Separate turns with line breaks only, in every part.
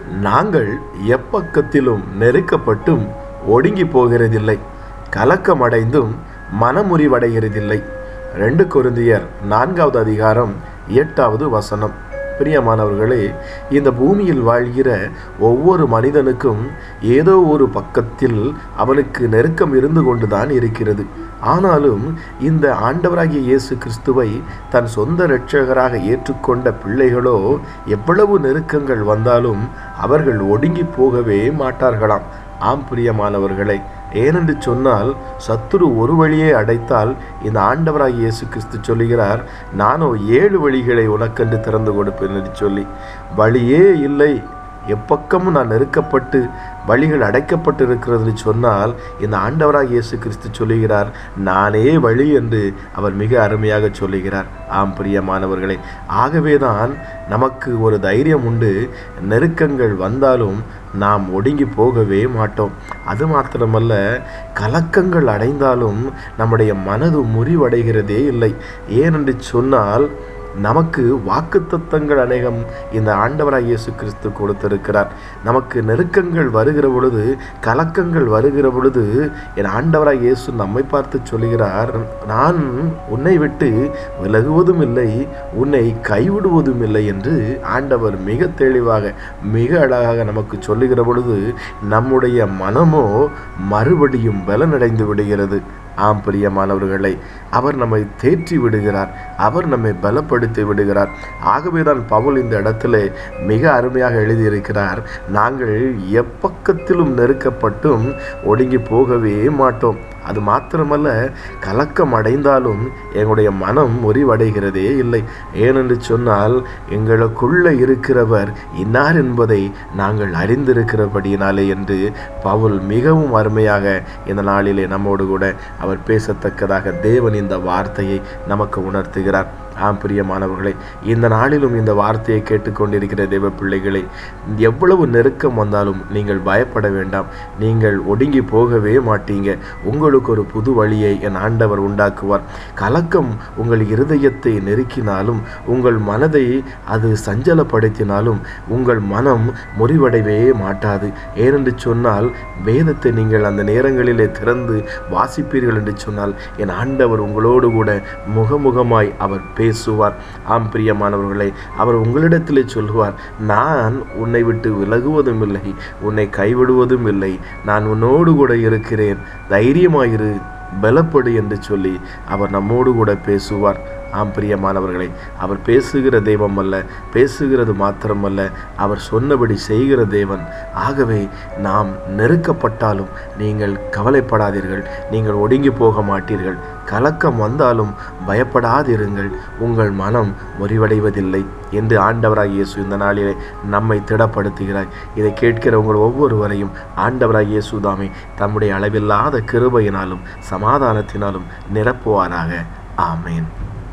நாங்கள் எப்பக்கத்திலும் நெருக்கப்பட்டும் ஒடுங்கி போகிறதில்லை கலக்கமடைந்தும் மனமுறிவடைகிறதில்லை ரெண்டு கொருந்தியர் நான்காவது அதிகாரம் எட்டாவது வசனம் பிரியமானவர்களே இந்த பூமியில் வாழ்கிற ஒவ்வொரு மனிதனுக்கும் ஏதோ ஒரு பக்கத்தில் அவனுக்கு நெருக்கம் இருந்து கொண்டுதான் இருக்கிறது ஆனாலும் இந்த ஆண்டவராகிய இயேசு கிறிஸ்துவை தன் சொந்த இரட்சகராக ஏற்றுக்கொண்ட பிள்ளைகளோ எவ்வளவு நெருக்கங்கள் வந்தாலும் அவர்கள் ஒடுங்கி போகவே மாட்டார்களாம் ஆம் பிரியமானவர்களே ஏனென்று சொன்னால் சத்துரு ஒரு வழியை அடைத்தால் இந்த ஆண்டவராகிய இயேசு கிறிஸ்து சொல்லுகிறார் நானோ ஏழு வழிகளை உனக்கென்று திறந்து கொடுப்பேன் என்று சொல்லி வழியே இல்லை எப்பக்கமும் நான் நெருக்கப்பட்டு வழிகள் அடைக்கப்பட்டு இருக்கிறது சொன்னால் இந்த ஆண்டவராக இயேசு கிறிஸ்து சொல்லுகிறார் நானே வழி என்று அவர் மிக அருமையாக சொல்லுகிறார் ஆம் பிரியமானவர்களே ஆகவேதான் நமக்கு ஒரு தைரியம் உண்டு நெருக்கங்கள் வந்தாலும் நாம் ஒடுங்கி போகவே மாட்டோம் அது மாத்திரமல்ல கலக்கங்கள் அடைந்தாலும் நம்முடைய மனது முறிவடைகிறதே இல்லை ஏனென்று சொன்னால் நமக்கு வாக்குத்தத்தங்கள் அநேகம் இந்த ஆண்டவராக இயேசு கிறிஸ்து கொடுத்திருக்கிறார் நமக்கு நெருக்கங்கள் வருகிற பொழுது கலக்கங்கள் வருகிற பொழுது என் ஆண்டவராக இயேசு நம்மை பார்த்து சொல்கிறார் நான் உன்னை விட்டு விலகுவதும் இல்லை உன்னை கைவிடுவதும் இல்லை என்று ஆண்டவர் மிக தெளிவாக மிக அழகாக நமக்கு சொல்லுகிற பொழுது நம்முடைய மனமோ மறுபடியும் பலனடைந்து விடுகிறது ஆம் பிரியமானவர்களை அவர் நம்மை தேற்றி விடுகிறார் அவர் நம்மை பலப்படுத்தி விடுகிறார் ஆகவேதான் பவுல் இந்த இடத்துல மிக அருமையாக எழுதியிருக்கிறார் நாங்கள் எப்பக்கத்திலும் நெருக்கப்பட்டும் ஒடுங்கி போகவே மாட்டோம் அது மாத்திரமல்ல கலக்கம் அடைந்தாலும் எங்களுடைய மனம் முறிவடைகிறதே இல்லை ஏனென்று சொன்னால் எங்களுக்குள்ள இருக்கிறவர் இன்னார் என்பதை நாங்கள் அறிந்திருக்கிறபடியினாலே என்று பவுல் மிகவும் அருமையாக இந்த நாளிலே நம்மோடு கூட அவர் பேசத்தக்கதாக தேவன் இந்த வார்த்தையை நமக்கு உணர்த்துகிறார் ஆம் பிரியமானவர்களே இந்த நாளிலும் இந்த வார்த்தையை கேட்டுக்கொண்டிருக்கிற தேவ பிள்ளைகளை எவ்வளவு நெருக்கம் வந்தாலும் நீங்கள் பயப்பட வேண்டாம் நீங்கள் ஒடுங்கி போகவே மாட்டீங்க உங்களுக்கு ஒரு புது வழியை என் ஆண்டவர் உண்டாக்குவார் கலக்கம் உங்கள் இருதயத்தை நெருக்கினாலும் உங்கள் மனதை அது சஞ்சலப்படுத்தினாலும் உங்கள் மனம் முறிவடையவே மாட்டாது ஏனென்று சொன்னால் வேதத்தை நீங்கள் அந்த நேரங்களிலே திறந்து வாசிப்பீர்கள் என்று சொன்னால் என் ஆண்டவர் உங்களோடு கூட முகமுகமாய் அவர் பேசுவார் ஆம் பிரியமானவர்களே அவர் உங்களிடத்திலே சொல்லுவார் நான் உன்னை விட்டு விலகுவதும் இல்லை உன்னை கைவிடுவதும் இல்லை நான் உன்னோடு கூட இருக்கிறேன் தைரியமாயிரு பலப்படு என்று சொல்லி அவர் நம்மோடு கூட பேசுவார் ஆம் பிரியமானவர்களே அவர் பேசுகிற தெய்வம் அல்ல பேசுகிறது மாத்திரமல்ல அவர் சொன்னபடி செய்கிற தேவன் ஆகவே நாம் நெருக்கப்பட்டாலும் நீங்கள் கவலைப்படாதீர்கள் நீங்கள் ஒடுங்கி போக மாட்டீர்கள் கலக்கம் வந்தாலும் பயப்படாதிருங்கள் உங்கள் மனம் முறிவடைவதில்லை என்று ஆண்டவராக இயேசு இந்த நாளிலே நம்மை திடப்படுத்துகிறார் இதை கேட்கிற உங்கள் ஒவ்வொருவரையும் ஆண்டவராக இயேசு தாமே தம்முடைய அளவில்லாத கிருபையினாலும் சமாதானத்தினாலும் நிரப்புவாராக ஆமேன்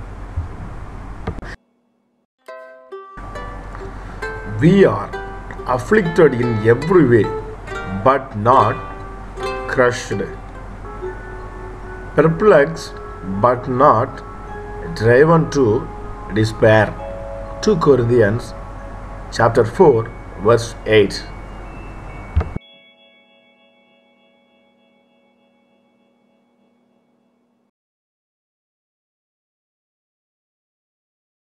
We are afflicted in every way, but not crushed, perplexed, but not driven to despair. 2 Corinthians chapter 4 verse 8